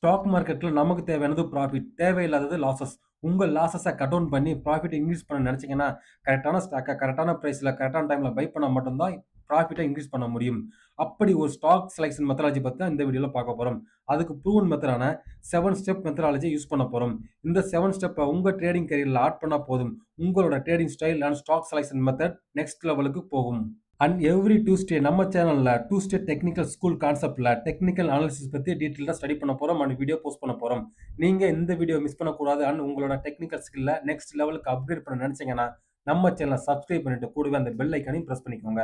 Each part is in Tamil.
ஸ்டாக் மார்க்கெட்ல நமக்கு தேவையானது ப்ராஃபிட், தேவையில்லாதது லாஸஸ். உங்க லாஸஸ கட் டவுன் பண்ணி ப்ராஃபிட்ட இன்கிரீஸ் பண்ண நெனச்சீங்கன்னா, கரெக்ட்டான ஸ்டாக்க கரெக்ட்டான பிரைஸ்ல, கரெக்ட்டான டைம்ல பை பண்ணா மட்டும் தான் ப்ராஃபிட்ட இன்கிரீஸ் பண்ண முடியும். அப்படி ஒரு ஸ்டாக் செலக்ஷன் மெத்தடாலஜி பத்தி தான் இந்த வீடியோல பார்க்க போறோம். அதுக்கு ப்ரூவன் மெத்தடான 7 ஸ்டெப் மெத்தடாலஜிய யூஸ் பண்ண போறோம். இந்த 7 ஸ்டெப்ப உங்க ட்ரேடிங் கேரியர்ல ஆட் பண்ணா போதும். உங்களோட trading style and stock selection method next லெவலுக்கு போகும். அண்ட் எவ்ரி டியூஸ்டே நம்ம சேனல்ல டியூஸ்டே டெக்னிக்கல் ஸ்கூல் கான்செப்ட்ல டெக்னிக்கல் அனாலிசிஸ் பத்தி டீட்டெயில்டா ஸ்டடி பண்ண போறோம் அண்ட் வீடியோ போஸ்ட் பண்ண போறோம். நீங்க இந்த வீடியோ மிஸ் பண்ணக்கூடாது அண்ட் உங்களோட டெக்னிக்கல் ஸ்கில்ல நெக்ஸ்ட் லெவலுக்கு அப்கிரேட் பண்ண நெனச்சீங்கன்னா, நம்ம சேனல சப்ஸ்கிரைப் பண்ணிட்டு கூடவே அந்த பெல் ஐகானையும் பிரஸ் பண்ணிக்கோங்க.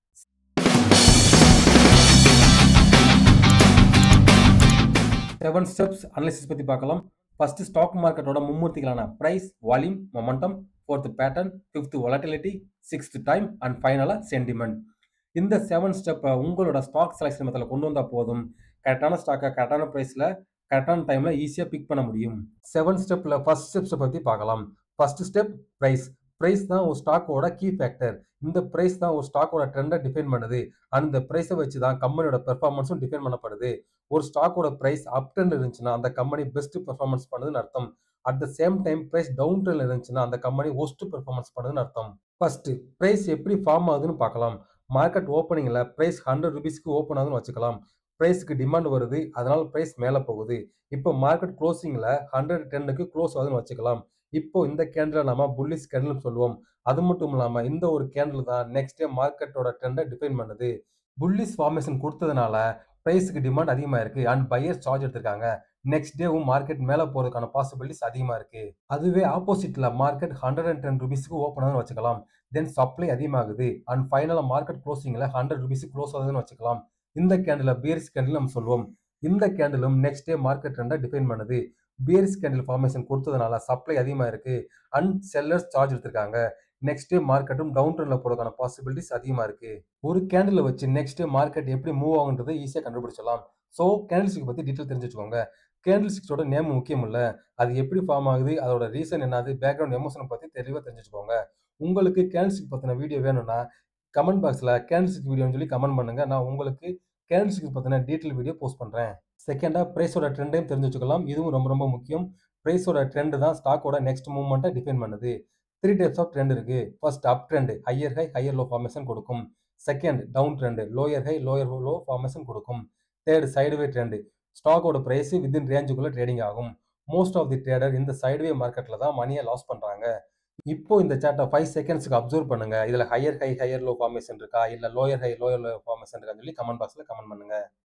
7 ஸ்டெப்ஸ் அனாலிசிஸ் பத்தி பார்க்கலாம். ஃபர்ஸ்ட் ஸ்டாக் மார்க்கெட்டோட மும்மூர்த்திகளான பிரைஸ், வால்யூம், மொமெண்டம், 4த் பேட்டர்ன், 5த் வாலட்டிலிட்டி, 6த் டைம் அண்ட் ஃபைனலா சென்டிமென்ட். இந்த 7 ஸ்டெப்ப உங்களோட ஸ்டாக் செலக்ஷன் மெத்தட்ல கொண்டு வந்தா போதும். கரெக்ட்டான ஸ்டாக்க கரெக்ட்டான பிரைஸ்ல, கரெக்ட்டான டைம்ல ஈஸியா பிக் பண்ண முடியும். 7 ஸ்டெப்ல ஃபர்ஸ்ட் ஸ்டெப்ஸ பத்தி பார்க்கலாம். First step price. பிரைஸ் தான் ஒரு ஸ்டாக்கோட கீ ஃபேக்டர். இந்த பிரைஸ் தான் ஒரு ஸ்டாக்கோட ட்ரெண்ட டிஃபைன் பண்ணுது. அண்ட் இந்த பிரைஸ வச்சு தான் கம்பெனியோட பெர்ஃபார்மன்ஸும் டிஃபைன் பண்ணப்படுது. ஒரு ஸ்டாக்கோட பிரைஸ் அப் ட்ரெண்ட்ல இருந்துச்சுன்னா, அந்த கம்பெனி பெஸ்ட் பெர்ஃபார்மன்ஸ் பண்ணுதுன்னு அர்த்தம். At the same time price down ட்ரெண்ட்ல இருந்துச்சுன்னா, அந்த கம்பெனி வொர்ஸ்ட் பெர்ஃபார்மன்ஸ் பண்ணுதுன்னு அர்த்தம். ஃபர்ஸ்ட் பிரைஸ் எப்படி ஃபார்ம் ஆகுதுன்னு பார்க்கலாம். மார்க்கெட் ஓப்பனிங்ல பிரைஸ் ரூ. 100க்கு ஓப்பன் ஆகுதுன்னு வச்சுக்கலாம். பிரைஸ்க்கு டிமாண்ட் வருது. அதனால பிரைஸ் மேல போகுது. இப்போ மார்க்கெட் குளோசிங்ல 110க்கு குளோஸ் ஆகுதுன்னு வச்சுக்கலாம். இப்போ இந்த கேண்டில நாம புல்லிஷ் கேண்டில்னு சொல்லுவோம். அது மட்டும் இல்லாம இந்த ஒரு கேண்டில் தான் நெக்ஸ்ட் டே மார்க்கெட்டோட ட்ரெண்ட டிஃபைன் பண்ணுது. புல்லிஷ் ஃபார்மேஷன் குடுத்ததுனால பிரைஸ்க்கு டிமாண்ட் அதிகமா இருக்கு அண்ட் பையர்ஸ் சார்ஜ் எடுத்திருக்காங்க. நெக்ஸ்ட் டேவும் மார்க்கெட் மேல போறதுக்கான பாசிபிலிட்டிஸ் அதிகமா இருக்கு. அதுவே ஆப்போசிட்ல மார்க்கெட் ரூ. 110க்கு ஓப்பன் ஆகுதுன்னு வச்சுக்கலாம். தென் சப்ளை அதிகமாகுது அண்ட் ஃபைனலா மார்க்கெட் குளோசிங்ல ரூ. 100க்கு குளோஸ் ஆகுதுன்னு வச்சுக்கலாம். இந்த கேண்டில பியரிஷ் கேண்டில்னு நம்ம சொல்லுவோம். இந்த கேண்டிலும் நெக்ஸ்ட் டே மார்க்கெட் ட்ரெண்ட டிஃபைன் பண்ணுது. பியரிஷ் கேண்டில் ஃபார்மேஷன் குடுத்ததுனால சப்ளை அதிகமா இருக்கு அண்ட் செல்லர்ஸ் சார்ஜ் எடுத்திருக்காங்க. நெக்ஸ்ட் டே மார்க்கெட்டும் டவுன் ட்ரெண்ட்ல போறதுக்கான பாசிபிலிட்டிஸ் அதிகமா இருக்கு. ஒரு கேண்டில வச்சு நெக்ஸ்ட் டே மார்க்கெட் எப்படி மூவ் ஆகுன்றத ஈஸியா கண்டுபிடிச்சிடலாம். சோ கேண்டில்ஸ்டிக் பத்தி டீடைல் தெரிஞ்சு வச்சுக்கோங்க. கேண்டில்ஸ்டிக்ஸோட நேம் முக்கியம் இல்ல. அது எப்படி ஃபார்ம் ஆகுது, அதோட ரீசன் என்னது, பேக்கிரவுண்ட் எமோஷன பத்தி தெளிவா தெரிஞ்சு வச்சுக்கோங்க. உங்களுக்கு கேண்டில்ஸ்டிக் பத்தின வீடியோ வேணும்னா, கமெண்ட் பாக்ஸ்ல கேண்டில்ஸ்டிக் வீடியோன்னு சொல்லி கமெண்ட் பண்ணுங்க. நான் உங்களுக்கு கேண்டில்ஸ்டிக் பத்தின டீடைல் வீடியோ போஸ்ட் பண்றேன். செகண்டா பிரைஸோட ட்ரெண்டையும் தெரிஞ்சு வச்சுக்கலாம். இதுவும் ரொம்ப ரொம்ப முக்கியம். பிரைஸோட ட்ரெண்ட் தான் ஸ்டாக்கோட நெக்ஸ்ட் மூவ்மெண்ட்ட டிஃபைன் பண்ணுது. 3 டைப்ஸ் ஆஃப் ட்ரெண்ட் இருக்கு. First up trend higher high, higher low formation கொடுக்கும். Second down trend lower high, lower low formation கொடுக்கும். தேர்ட் சைட்வே ட்ரெண்ட் ஸ்டாக்கோட பிரைஸ் வித்தின் ரேஞ்சுக்குள்ள ட்ரேடிங் ஆகும். மோஸ்ட் ஆஃப் தி ட்ரேடர் இந்த சைட்வே மார்க்கெட்ல தான் மணிய லாஸ் பண்றாங்க. இப்போ இந்த சார்ட்ட 5 செகண்ட்ஸ்க்கு அப்சர்வ் பண்ணுங்க. இதுல higher high, higher low formation இருக்கா, இல்ல lower high, lower low formation இருக்கான்னு சொல்லி கமெண்ட் பாக்ஸ்ல கமெண்ட் பண்ணுங்க.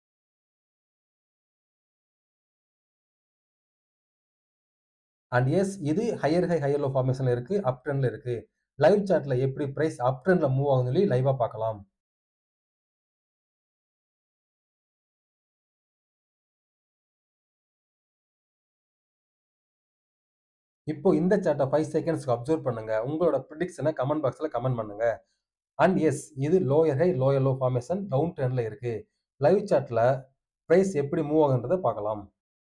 அண்ட் எஸ் இது ஹையர் ஹை, ஹையர் லோ ஃபார்மேஷன்ல இருக்கு. அப் ட்ரெண்ட்ல இருக்கு. லைவ் சார்ட்ல எப்படி பிரைஸ் அப் ட்ரெண்ட்ல மூவ் ஆகுதுன்னு சொல்லி லைவ்வா பார்க்கலாம். இப்போ இந்த சார்ட்ட 5 செகண்ட்ஸ்க்கு அப்சர்வ் பண்ணுங்க. உங்களோட பிரெடிக்ஷன கமெண்ட் பாக்ஸ்ல கமெண்ட் பண்ணுங்க. அண்ட் எஸ் இது lower high, lower low formation down ட்ரெண்ட்ல இருக்கு. லைவ் சார்ட்ல பிரைஸ் எப்படி மூவ் ஆகுன்றத பார்க்கலாம்.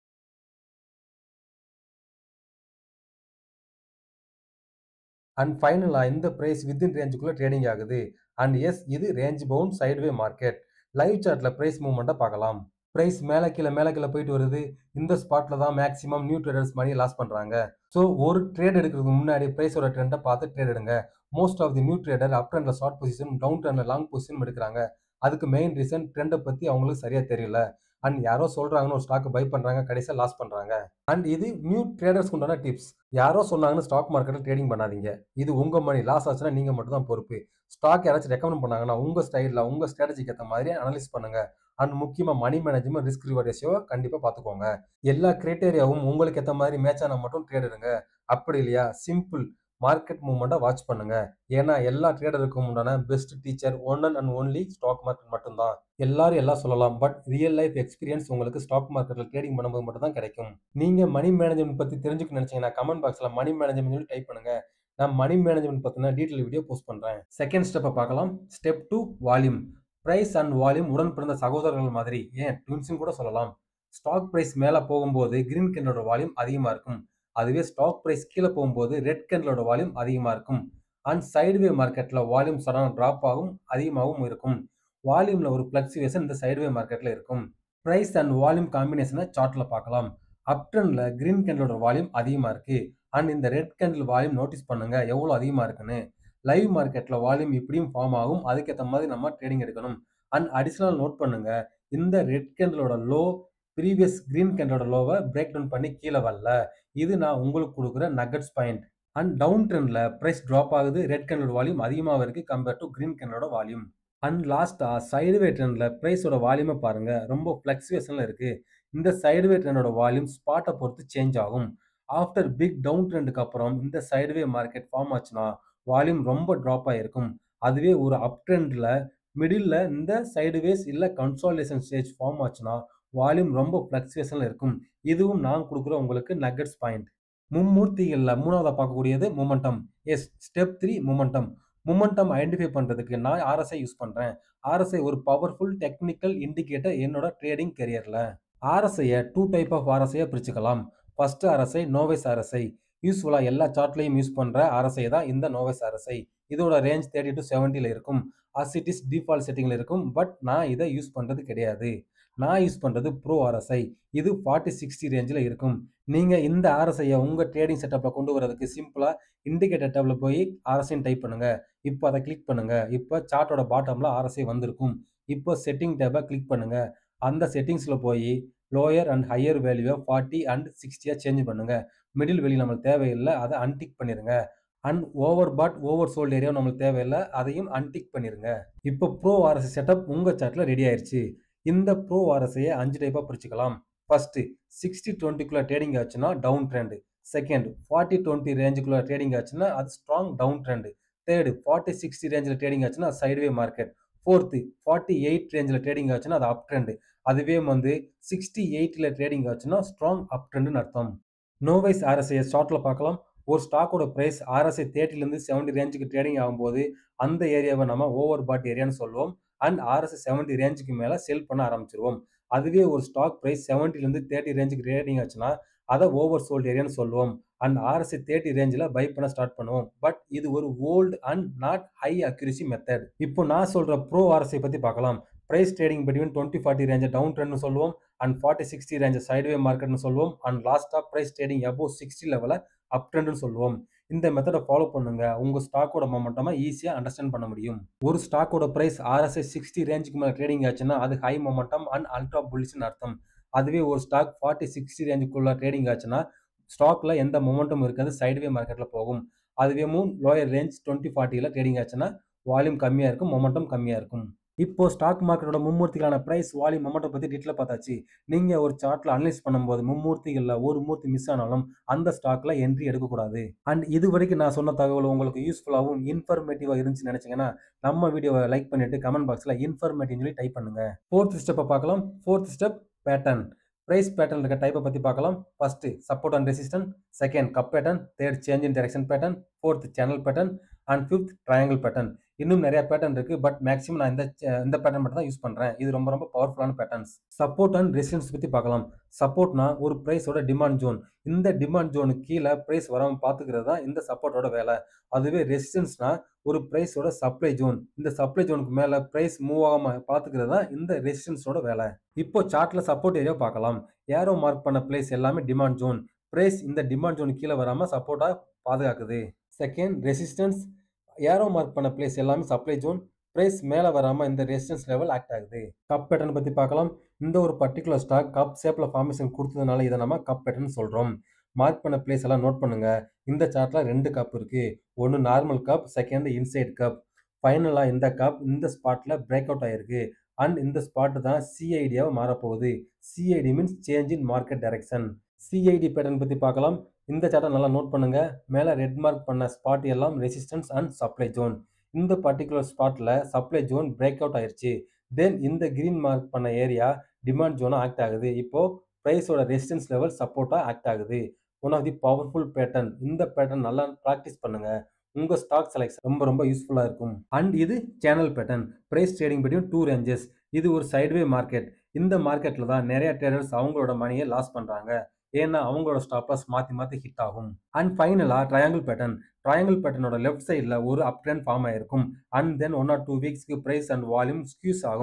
அண்ட் ஃபைனலா இந்த பிரைஸ் வித்தின் ரேஞ்சுக்குள்ள ட்ரேடிங் ஆகுது. அண்ட் எஸ் இது range bound sideway market. Live சார்ட்ல பிரைஸ் மூவ்மெண்ட்ட பார்க்கலாம். பிரைஸ் மேல கீழ மேல கீழ போயிட்டு வருது. இந்த ஸ்பாட்ல தான் மேக்ஸிமம் நியூ ட்ரேடர்ஸ் மணிய லாஸ் பண்றாங்க. சோ ஒரு ட்ரேட் எடுக்கிறதுக்கு முன்னாடி பிரைஸோட ட்ரெண்ட பார்த்து ட்ரேட் எடுங்க. Most of the new trader up ட்ரெண்ட்ல ஷார்ட் பொசிஷன், டவுன் ட்ரெண்ட்ல லாங் பொசிஷன் எடுக்குறாங்க. அதுக்கு மெயின் ரீசன் ட்ரெண்ட பத்தி அவங்களுக்கு சரியா தெரியல. அண்ட் யாரோ சொல்றாங்கன்னு ஒரு ஸ்டாக்க பை பண்றாங்க. கடைசியா லாஸ் பண்றாங்க. அண்ட் இது நியூ ட்ரேடர்ஸ்க்கு உண்டான டிப்ஸ். யாரோ சொன்னாங்கன்னு ஸ்டாக் மார்க்கெட்ல ட்ரேடிங் பண்ணாதீங்க. இது உங்க மணி. லாஸ் ஆச்சுன்னா நீங்க மட்டும் தான் பொறுப்பு. ஸ்டாக் யாராச்சும் ரெக்கமெண்ட் பண்ணாங்கன்னா, உங்க ஸ்டைல்ல, உங்க ஸ்ட்ராட்டஜிக்கு ஏத்த மாதிரி அனலைஸ் பண்ணுங்க. அண்ட் முக்கியமா மணி மேனேஜ்மென்ட், ரிஸ்க் ரிவார்ட் ரேஷியோவ கண்டிப்பா பார்த்துக்கோங்க. எல்லா கிரைட்டீரியாவும் உங்களுக்கு ஏத்த மாதிரி மேட்ச் ஆனா மட்டும் ட்ரேட் எடுங்க. அப்படி இல்லையா சிம்பிள் மார்க்கெட் மூவ்மெண்ட்ட வாட்ச் பண்ணுங்க. ஏன்னா எல்லா ட்ரேடருக்கும் உண்டான best teacher one and only stock market மட்டும் தான். எல்லாரும் எல்லாம் சொல்லலாம். பட் ரியல் லைஃப் எக்ஸ்பீரியன்ஸ் உங்களுக்கு ஸ்டாக் மார்க்கெட்ல ட்ரேடிங் பண்ணும்போது மட்டும் தான் கிடைக்கும். நீங்க மணி மேனேஜ்மென்ட் பத்தி தெரிஞ்சுக்கணும்னு நினைச்சீங்கன்னா, கமெண்ட் பாக்ஸ்ல மணி மேனேஜ்மென்ட்னு சொல்லி டைப் பண்ணுங்க. நான் மணி மேனேஜ்மென்ட் பத்தின டீடைல் வீடியோ போஸ்ட் பண்றேன். செகண்ட் ஸ்டெப்ப பார்க்கலாம். Step 2 volume. Price and volume உடன் பிறந்த சகோதரர்கள் மாதிரி. ஏன் ட்வின்ஸ்ன்னு கூட சொல்லலாம். ஸ்டாக் பிரைஸ் மேல போகும்போது கிரீன் கேண்டிலோட வால்யூம் அதிகமா இருக்கும். அதுவே ஸ்டாக் பிரைஸ் கீழ போகும்போது ரெட் கேண்டிலோட வால்யூம் அதிகமா இருக்கும். அண்ட் சைட்வே மார்க்கெட்ல வால்யூம் சடனா டிராப் ஆகும், அதிகமாகவும் இருக்கும். வால்யூம்ல ஒரு ஃப்ளக்சுவேஷன் இந்த சைட்வே மார்க்கெட்ல இருக்கும். பிரைஸ் அண்ட் வால்யூம் காம்பினேஷனை சார்ட்ல பார்க்கலாம் அப் ட்ரெண்ட்ல கிரீன் கேண்டலோட வால்யூம் அதிகமா இருக்கு அண்ட் இந்த ரெட் கேண்டில் வால்யூம் நோட்டீஸ் பண்ணுங்க எவ்வளவு அதிகமா இருக்குன்னு லைவ் மார்க்கெட்ல வால்யூம் இப்படியும் ஃபார்ம் ஆகும் அதுக்கேற்ற மாதிரி நம்ம ட்ரேடிங் எடுக்கணும் அண்ட் அடிஷனல் நோட் பண்ணுங்க இந்த ரெட் கேண்டலோட லோ ப்ரீவியஸ் கிரீன் கேண்டலோட லோவை பிரேக் டவுன் பண்ணி கீழே வரல இது நான் உங்களுக்கு கொடுக்குற நகட்ஸ் பாயிண்ட் அண்ட் டவுன் ட்ரெண்ட்ல பிரைஸ் ட்ராப் ஆகுது ரெட் கேண்டலோட வால்யூம் அதிகமாக இருக்கு கம்பேர் டு கிரீன் கேண்டலோட வால்யூம் அண்ட் லாஸ்டா சைடுவே ட்ரெண்ட்ல பிரைஸோட வால்யூமை பாருங்க ரொம்ப ஃபிளக்சுவேஷன்ல இருக்கு இந்த சைடுவே ட்ரெண்டோட வால்யூம் ஸ்பாட்டை பொறுத்து சேஞ்ச் ஆகும் ஆஃப்டர் பிக் டவுன் ட்ரெண்டுக்கு அப்புறம் இந்த சைடுவே மார்க்கெட் ஃபார்ம் ஆச்சுன்னா வால்யூம் ரொம்ப ட்ராப் ஆகிருக்கும் அதுவே ஒரு அப் ட்ரெண்டில் மிடில் இந்த சைடுவேஸ் இல்லை கன்சாலிடேஷன் ஸ்டேஜ் ஃபார்ம் ஆச்சுன்னா வால்யூம் ரொம்ப ஃப்ளக்சுவேஷனில் இருக்கும் இதுவும் நான் கொடுக்குற உங்களுக்கு நகட்ஸ் பாயிண்ட் மும்மூர்த்திகளில் மூணாவதாக பார்க்கக்கூடியது momentum yes step three momentum momentum identify பண்ணுறதுக்கு நான் ஆர்எஸ்ஐ யூஸ் பண்ணுறேன் ஆர்எஸ்ஐ ஒரு பவர்ஃபுல் டெக்னிக்கல் இண்டிகேட்டர் என்னோட ட்ரேடிங் கெரியரில் ஆர்எஸ்ஐயை டூ டைப் ஆஃப் ஆர்எஸ்ஐயை பிரிச்சுக்கலாம் ஃபர்ஸ்ட் ஆர்எஸ்ஐ நோவைஸ் ஆர்எஸ்ஐ யூஸ்ஃபுல்லாக எல்லா சார்ட்லையும் யூஸ் பண்ணுற ஆர்எஸ்ஐ தான் இந்த நோவைஸ் ஆர்எஸ்ஐ இதோட ரேஞ்ச் தேர்ட்டி டு செவன்ட்டியில் இருக்கும் அஸ் இட் இஸ் டிஃபால்ட் செட்டிங்கில் இருக்கும் பட் நான் இதை யூஸ் பண்ணுறது கிடையாது நான் யூஸ் பண்ணுறது ப்ரோ ஆர்எஸ்ஐ இது ஃபார்ட்டி சிக்ஸ்டி ரேஞ்சில் இருக்கும் நீங்கள் இந்த ஆர்எஸ்ஐயை உங்கள் ட்ரேடிங் செட்டப்பில் கொண்டு வரதுக்கு சிம்பிளாக இண்டிகேட்டர் டேபில் போய் ஆர்எஸ்ஐன்னு டைப் பண்ணுங்கள் இப்போ அதை கிளிக் பண்ணுங்கள் இப்போ சார்ட்டோட பாட்டமில் ஆர்எஸ்ஐ வந்திருக்கும் இப்போ செட்டிங் டேப்பை கிளிக் பண்ணுங்கள் அந்த செட்டிங்ஸில் போய் லோயர் அண்ட் ஹையர் வேல்யூவை ஃபார்ட்டி அண்ட் சிக்ஸ்டியாக சேஞ்ச் பண்ணுங்கள் மிடில் வேல்யூ நம்மளுக்கு தேவையில்லை அதை அன்டிக் பண்ணிடுங்க and over bought over sold area நம்மளுக்கு தேவையில்லை அதையும் அன்டிக் பண்ணிடுங்க இப்போ ப்ரோ ஆர்எஸ்ஐ செட்டப் உங்கள் சார்ட்டில் ரெடி ஆயிடுச்சு இந்த ப்ரோ ஆர்எஸ்ஐயை அஞ்சு டைப்பாக பிரிச்சுக்கலாம் ஃபர்ஸ்ட் சிக்ஸ்டி டுவெண்ட்டிக்குள்ளே ட்ரேடிங் ஆச்சுன்னா down trend second forty twenty ரேஞ்சுக்குள்ளே ட்ரேடிங் ஆச்சுன்னா அது strong down trend third forty sixty ரேஞ்சில் ட்ரேடிங் ஆச்சுன்னா sideway market fourth forty eight ரேஞ்சில் ட்ரேடிங் ஆச்சுன்னா அது அப் ட்ரெண்ட் அதுவே வந்து சிக்ஸ்டி எயிட்டில் ட்ரேடிங் ஆச்சுன்னா ஸ்ட்ராங் அப் ட்ரெண்டுன்னு அர்த்தம் நோவைஸ் ஆர்எஸ்ஐ ஷார்ட்டில் பார்க்கலாம் ஒரு ஸ்டாக்கோட ப்ரைஸ் ஆர்எஸ்ஐ தேர்ட்டிலேருந்து செவன்ட்டி ரேஞ்சுக்கு ட்ரேடிங் ஆகும்போது அந்த ஏரியாவை நம்ம ஓவர் பாட் ஏரியான்னு சொல்லுவோம் அண்ட் ஆர்எஸ்ஐ செவன்ட்டி ரேஞ்சுக்கு மேலே செல் பண்ண ஆரம்பிச்சிருவோம் அதுவே ஒரு ஸ்டாக் ப்ரைஸ் செவன்ட்டிலேருந்து தேர்ட்டி ரேஞ்சுக்கு ட்ரேடிங் ஆச்சுன்னா அதை ஓவர் சோல்ட் ஏரியான்னு சொல்லுவோம் அண்ட் ஆர்எஸ்ஐ தேர்ட்டி ரேஞ்சில் பை பண்ண ஸ்டார்ட் பண்ணுவோம் பட் இது ஒரு old and not high accuracy method இப்போ நான் சொல்கிற ப்ரோ ஆர்எஸ்ஐ பற்றி பார்க்கலாம் price trading between twenty forty ரேஞ்சை டவுன் ட்ரெண்ட்னு சொல்லுவோம் அண்ட் ஃபார்ட்டி சிக்ஸ்டி ரேஞ்சை சைட்வே மார்க்கெட்னு சொல்லுவோம் அண்ட் லாஸ்ட்டாக ப்ரைஸ் ட்ரேடிங் அபோவ் சிக்ஸ்டி லெவலில் அப் ட்ரெண்ட்னு சொல்லுவோம் இந்த மெத்தடை ஃபாலோ பண்ணுங்க உங்க ஸ்டாக்கோட மொமெண்டமாக ஈஸியாக அண்டர்ஸ்டாண்ட் பண்ண முடியும் ஒரு ஸ்டாக்கோட பிரைஸ் ஆர்எஸ்ஐ சிக்ஸ்டி ரேஞ்சுக்கு மேலே ட்ரேடிங் ஆச்சுன்னா அது ஹை மொமெண்டம் அண்ட் அல்ட்ரா புல்லிஸ்னு அர்த்தம் அதுவே ஒரு ஸ்டாக் ஃபார்ட்டி சிக்ஸ்டி ரேஞ்சுக்குள்ள ட்ரேடிங் ஆச்சுன்னா ஸ்டாக்ல எந்த மொமெண்டம் இருக்காது சைடுவே மார்க்கெட்டில் போகும் அதுவே மூணு லோயர் ரேஞ்ச் டுவெண்ட்டி ஃபார்ட்டியில் ட்ரேடிங் ஆச்சுன்னா வால்யூம் கம்மியாக இருக்கும் மொமெண்டம் கம்மியாக இருக்கும் இப்போ ஸ்டாக் மார்க்கெட்டோட மும்மூர்த்திகளான பிரைஸ் வால்யூம் மொமெண்டம் பற்றி டீட்டெயில் பார்த்தாச்சு நீங்கள் ஒரு சார்ட்டில் அனலைஸ் பண்ணும்போது மும்மூர்த்திகளில் ஒரு மூர்த்தி மிஸ் ஆனாலும் அந்த ஸ்டாக்ல என்ட்ரி எடுக்கக்கூடாது அண்ட் இது வரைக்கும் நான் சொன்ன தகவல் உங்களுக்கு யூஸ்ஃபுல்லாகவும் இன்ஃபர்மேட்டிவாக இருந்துச்சுன்னு நினச்சிங்கன்னா நம்ம வீடியோவை லைக் பண்ணிட்டு கமெண்ட் பாக்ஸில் இன்ஃபர்மேட்டிவ் சொல்லி டைப் பண்ணுங்க ஃபோர்த் ஸ்டெப்பை பார்க்கலாம் fourth step pattern price pattern இருக்க டைப்பை பற்றி பார்க்கலாம் first support and resistant second cup pattern third change in direction pattern fourth channel pattern and fifth triangle pattern இன்னும் நிறைய பேட்டர்ன் இருக்கு பட் மேக்ஸிமம் நான் இந்த இந்த பேட்டர்ன் மட்டும் தான் யூஸ் பண்றேன் இது ரொம்ப ரொம்ப பவர்ஃபுல்லான பேட்டர்ன்ஸ் சப்போர்ட் அண்ட் ரெசிஸ்டன்ஸ் பத்தி பார்க்கலாம் சப்போர்ட்னா ஒரு பிரைஸோட டிமாண்ட் ஜோன் இந்த டிமாண்ட் ஜோனுக்கு கீழே பிரைஸ் வராமல் பார்த்துக்கிறது தான் இந்த சப்போர்ட்டோட வேலை அதுவே ரெசிஸ்டன்ஸ்னா ஒரு பிரைஸோட சப்ளை ஜோன் இந்த சப்ளை ஜோனுக்கு மேல பிரைஸ் மூவ் ஆகாம பார்த்துக்கிறது தான் இந்த ரெசிஸ்டன்ஸோட வேலை இப்போ சார்ட்ல சப்போர்ட் ஏரியா பார்க்கலாம் ஏரோ மார்க் பண்ண பிளேஸ் எல்லாமே டிமாண்ட் ஜோன் பிரைஸ் இந்த டிமாண்ட் ஜோன் கீழே வராம சப்போர்ட்டா பாதுகாக்குது செகண்ட் ரெசிஸ்டன்ஸ் ஏரோ மார்க் பண்ண பிளேஸ் எல்லாமே சப்ளை ஜோன் ப்ரைஸ் மேலே வராமல் இந்த ரெசிஸ்டன்ஸ் லெவல் ஆக்ட் ஆகுது கப் பேட்டர்ன் பற்றி பார்க்கலாம் இந்த ஒரு பர்டிகுலர் ஸ்டாக் கப் ஷேப்பில் ஃபார்மேஷன் கொடுத்ததுனால இதை நம்ம கப் பேட்டர்ன் சொல்கிறோம் மார்க் பண்ண பிளேஸ் எல்லாம் நோட் பண்ணுங்க இந்த சார்ட்டில் ரெண்டு கப் இருக்கு ஒன்று normal cup second inside cup ஃபைனலாக இந்த கப் இந்த ஸ்பாட்டில் பிரேக் அவுட் ஆயிருக்கு அண்ட் இந்த ஸ்பாட் தான் சிஐடியாக மாறப்போகுது CIT means change in market direction CIT pattern பற்றி பார்க்கலாம் இந்த சார்ட்டை நல்லா நோட் பண்ணுங்க மேலே ரெட் மார்க் பண்ண ஸ்பாட் எல்லாம் ரெசிஸ்டன்ஸ் அண்ட் சப்ளை ஜோன் இந்த பர்டிகுலர் ஸ்பாட்டில் சப்ளை ஜோன் பிரேக் அவுட் ஆயிருச்சு தென் இந்த கிரீன் மார்க் பண்ண ஏரியா டிமாண்ட் ஜோனாக ஆக்ட் ஆகுது இப்போ ப்ரைஸோட ரெசிஸ்டன்ஸ் லெவல் சப்போர்ட்டாக ஆக்ட் ஆகுது one of the powerful pattern இந்த பேட்டர்ன் நல்லா ப்ராக்டிஸ் பண்ணுங்க உங்கள் ஸ்டாக் செலெக்ஷன் ரொம்ப ரொம்ப யூஸ்ஃபுல்லாக இருக்கும் அண்ட் இது சேனல் பேட்டர்ன் ப்ரைஸ் ட்ரேடிங் பற்றியும் டூ ரேஞ்சஸ் இது ஒரு சைட்வே மார்க்கெட் இந்த மார்க்கெட்டில் தான் நிறைய ட்ரேடர்ஸ் அவங்களோட மணியை லாஸ் பண்ணுறாங்க ஏன்னா அவங்களோட ஸ்டாப் லாஸ் மாற்றி மாற்றி ஹிட் ஆகும் அண்ட் ஃபைனலாக ட்ரையாங்கிள் பேட்டர்ன் ட்ரையாங்கிள் பேட்டர்னோட லெஃப்ட் சைடில் ஒரு அப் ட்ரெண்ட் ஃபார்ம் ஆயிருக்கும் and then one or two வீக்ஸ்க்கு ப்ரைஸ் அண்ட் வால்யூம் ஸ்கியூஸ் ஆகும்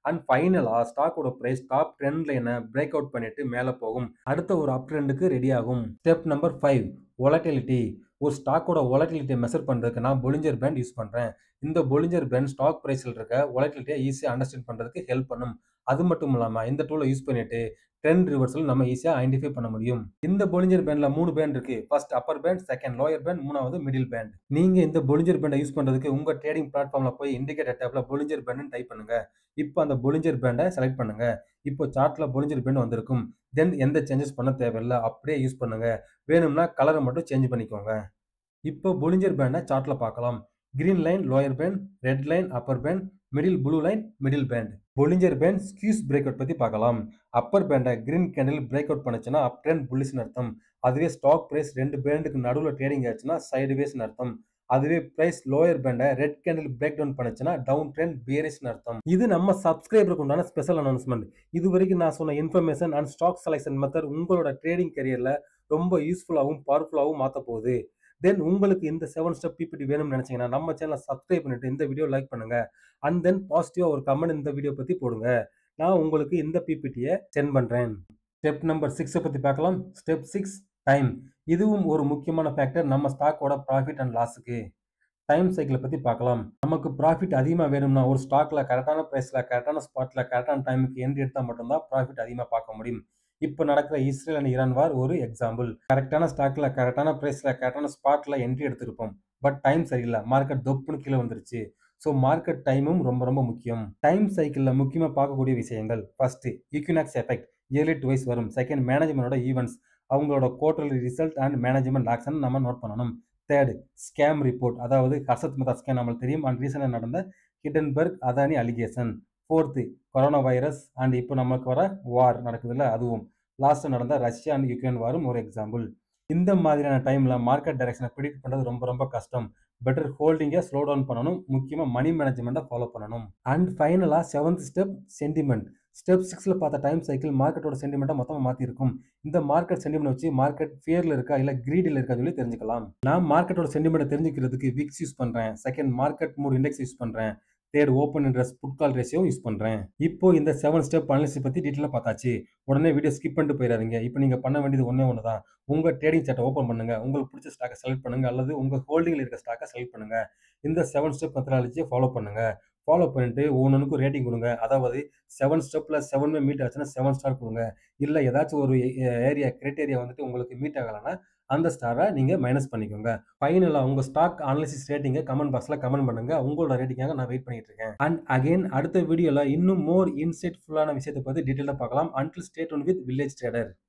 அண்ட் ஃபைனலா ஸ்டாக்கோட பிரைஸ் டாப் ட்ரெண்ட் லைனை பிரேக் அவுட் பண்ணிட்டு மேலே போகும் அடுத்த ஒரு அப் ட்ரெண்டுக்கு ரெடி ஆகும் ஸ்டெப் நம்பர் ஃபைவ் ஒலட்டிலிட்டி ஒரு ஸ்டாக்கோட ஒலட்டிலிட்டியை மெஷர் பண்ணுறதுக்கு நான் பொலிஞ்சர் பேண்ட் யூஸ் பண்ணுறேன் இந்த பொலிஞ்சர் பேண்ட் ஸ்டாக் ப்ரைஸில் இருக்க ஒலட்டிலிட்டியை ஈஸியாக அண்டர்ஸ்டாண்ட் பண்ணுறதுக்கு ஹெல்ப் பண்ணும் அது மட்டும் இல்லாமல் இந்த டூலை யூஸ் பண்ணிட்டு ட்ரெண்ட் ரிவர்சல் நம்ம ஈஸியாக ஐடென்டிஃபை பண்ண முடியும் இந்த பொலிஞ்சர் பேண்ட்ல மூணு பேண்ட் இருக்கு first upper band second lower band மூணாவது மிடில் பேண்ட் நீங்க இந்த பொலிஞ்சர் பேண்டை யூஸ் பண்றதுக்கு உங்க ட்ரேடிங் பிளாட்ஃபார்ம்ல போய் இண்டிகேட்டர் டேப்ல பொலிஞ்சர் பேண்ட் டைப் பண்ணுங்க இப்போ அந்த பொலிஞ்சர் பேண்டை செலக்ட் பண்ணுங்க இப்போ சார்ட்ல பொலிஞ்சர் பேண்ட் வந்திருக்கும் தென் எந்த சேஞ்சஸ் பண்ண தேவையில்லை அப்படியே யூஸ் பண்ணுங்க வேணும்னா கலரை மட்டும் சேஞ்ச் பண்ணிக்கோங்க இப்போ பொலிஞ்சர் பேண்டை சார்ட்ல பார்க்கலாம் green line lower band red line upper band middle blue line middle band Bollinger band squeeze break out பற்றி பார்க்கலாம் அப்பர் பேண்டை கிரீன் கேண்டில் பிரேக் அவுட் பண்ணுச்சுன்னா அப் ட்ரெண்ட் புல்லிஸ்னு அர்த்தம் அதுவே ஸ்டாக் பிரைஸ் ரெண்டு பேண்டுக்கு நடுவில் ட்ரேடிங் ஆச்சுன்னா சைடு வேஸ்னு அர்த்தம் அதுவே பிரைஸ் லோயர் பேண்டை ரெட் கேண்டில் பிரேக் டவுன் பண்ணுச்சுன்னா டவுன் ட்ரெண்ட் பியரிஸ்னு அர்த்தம் இது நம்ம சப்ஸ்கிரைபருக்கு உண்டான ஸ்பெஷல் அனௌன்ஸ்மெண்ட் இது வரைக்கும் நான் சொன்ன information and stock selection method உங்களோட ட்ரேடிங் கரியரில் ரொம்ப யூஸ்ஃபுல்லாகவும் பவர்ஃபுல்லாகவும் மாற்ற போகுது தென் உங்களுக்கு இந்த செவன் ஸ்டெப் பிபிடி வேணும்னு நினைச்சீங்கன்னா நம்ம சேனலை சப்ஸ்கிரைப் பண்ணிட்டு இந்த வீடியோ லைக் பண்ணுங்க அண்ட் தென் பாசிட்டிவா ஒரு கமெண்ட் இந்த வீடியோ பத்தி போடுங்க நான் உங்களுக்கு இந்த பிபிடியை சென்ட் பண்றேன் ஸ்டெப் நம்பர் சிக்ஸை பத்தி பார்க்கலாம் ஸ்டெப் சிக்ஸ் டைம் இதுவும் ஒரு முக்கியமான ஃபேக்டர் நம்ம ஸ்டாக்கோட ப்ராஃபிட் அண்ட் லாஸுக்கு டைம் சைக்கிளை பற்றி பார்க்கலாம் நமக்கு ப்ராஃபிட் அதிகமாக வேணும்னா ஒரு ஸ்டாக்ல கரெக்டான ப்ரைஸில் கரெக்டான ஸ்பாட்டில் கரெக்டான டைமுக்கு என்ட்ரி எடுத்தால் மட்டும்தான் ப்ராஃபிட் அதிகமாக பார்க்க முடியும் இப்போ நடக்கிற இஸ்ரேல் அண்ட் ஈரான் வார் ஒரு எக்ஸாம்பிள் கரெக்டான ஸ்டாக்ல கரெக்டான ப்ரைஸ்ல கரெக்டான ஸ்பாட்ல என்ட்ரி எடுத்திருப்போம் பட் டைம் சரியில்லை மார்க்கெட் தொப்புன்னு கீழே வந்துருச்சு ஸோ மார்க்கெட் டைமும் ரொம்ப ரொம்ப முக்கியம் டைம் சைக்கிளில் முக்கியமாக பார்க்கக்கூடிய விஷயங்கள் first equinox effect yearly twice வரும் செகண்ட் மேனேஜ்மெண்டோட ஈவெண்ட்ஸ் அவங்களோட quarterly result and management action நம்ம நோட் பண்ணணும் தேர்ட் ஸ்கேம் ரிப்போர்ட் அதாவது ஹர்ஷத் மெதா ஸ்கேம் நம்மளுக்கு தெரியும் அண்ட் ரீசெண்டாக நடந்த Hindenburg Adani allegation fourth corona virus and இப்போ நமக்கு வர வார் நடக்குதுல்ல அதுவும் லாஸ்ட் நடந்த ரஷ்யா அண்ட் யுக்ரைன் வாரும் ஒரு எக்ஸாம்பிள் இந்த மாதிரியான டைம்ல மார்க்கெட் டைரக்ஷனை ப்ரிடிக்ட் பண்ணுறது ரொம்ப ரொம்ப கஷ்டம் பெட்டர் ஹோல்டிங்கை ஸ்லோ டவுன் பண்ணணும் முக்கியமாக மணி மேனேஜ்மெண்ட்டை ஃபாலோ பண்ணணும் அண்ட் ஃபைனலாக செவன்த் ஸ்டெப் சென்டிமெண்ட் ஸ்டெப் சிக்ஸில் பார்த்த டைம் சைக்கிள் மார்க்கெட்டோட சென்டிமெண்ட்டை மொத்தமாக மாற்றிருக்கும் இந்த மார்க்கெட் சென்டிமெண்ட் வச்சு மார்க்கெட் ஃபியரில் இருக்கா இல்லை கிரீடில் இருக்கா சொல்லி தெரிஞ்சுக்கலாம் நான் மார்க்கெட்டோட சென்டிமெண்ட்டை தெரிஞ்சுக்கிறதுக்கு விக்ஸ் யூஸ் பண்ணுறேன் second market mood index use பண்ணுறேன் third open interest put call ratio use பண்ணுறேன் இப்போ இந்த செவன் ஸ்டெப் அனாலிசிஸ் பற்றி டீட்டெயிலாக பார்த்தாச்சு உடனே வீடியோ ஸ்கிப் பண்ணிட்டு போயிடாதீங்க இப்போ நீங்கள் பண்ண வேண்டியது ஒன்றே ஒன்று தான் உங்கள் ட்ரேடிங் சார்ட்டை ஓப்பன் பண்ணுங்க உங்களுக்கு பிடிச்ச ஸ்டாக்கை செலக்ட் பண்ணுங்க அல்லது உங்கள் ஹோல்டிங்கில் இருக்க ஸ்டாக்கை செலக்ட் பண்ணுங்க இந்த செவன் ஸ்டெப் மெத்தடாலஜியை ஃபாலோ பண்ணுங்க ஃபாலோ பண்ணிட்டு ஒவ்வொன்றுக்கும் ரேட்டிங் கொடுங்க அதாவது செவன் ஸ்டெப்பில் செவன்மே மீட் ஆச்சுன்னா செவன் ஸ்டார் கொடுங்க இல்லை ஏதாச்சும் ஒரு ஏரியா கிரைட்டேரியா வந்துட்டு உங்களுக்கு மீட் ஆகலைன்னா அந்த ஸ்டாரை நீங்கள் மைனஸ் பண்ணிக்கோங்க ஃபைனலாக உங்கள் ஸ்டாக் அனாலிசிஸ் ரேட்டிங்கை கமெண்ட் பாக்ஸில் கமெண்ட் பண்ணுங்க உங்களோட ரேட்டிங்காக நான் வெயிட் பண்ணிட்டு இருக்கேன் அண்ட் அகைன் அடுத்த வீடியோவில் இன்னும் மோர் இன்சைட்ஃபுல்லான விஷயத்தை பற்றி டீட்டெயிலாக பார்க்கலாம் அன்டில் ஸ்டேட் ஒன் வித் வில்லேஜ் ட்ரேடர்